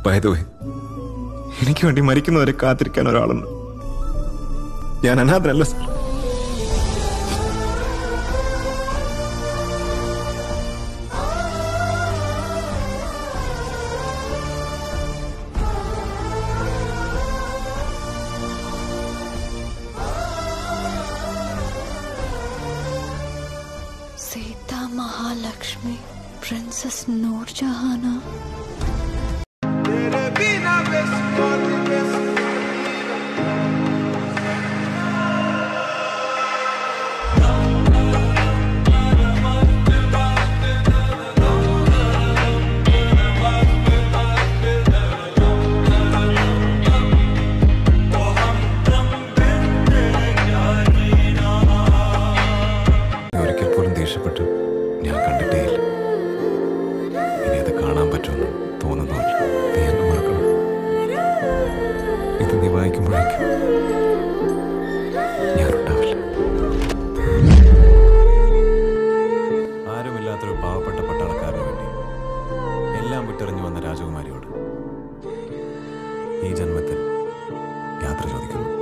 വേ എനിക്ക് വേണ്ടി മരിക്കുന്നവരെ കാത്തിരിക്കാൻ ഒരാളുണ്ട് ഞാൻ അനാഥനല്ല സാർ സീത മഹാലക്ഷ്മി പ്രിൻസസ് നൂർജഹാന ഒരിക്കൽ പോലും ദേഷ്യപ്പെട്ട് ഞാൻ കണ്ടിട്ടേയില്ല ഇനി അത് കാണാൻ പറ്റുമെന്ന് തോന്നുന്നില്ല നീ എന്നെ മറക്കണം ഇത് നീ വായിക്കുമ്പോഴേക്കും ഞാനുണ്ടാവില്ല ആരുമില്ലാത്തൊരു പാവപ്പെട്ട പട്ടാളക്കാരന് വേണ്ടി എല്ലാം വിട്ടെറിഞ്ഞു വന്ന രാജകുമാരിയോട് ഈ ജന്മത്തിൽ യാത്ര ചോദിക്കുന്നു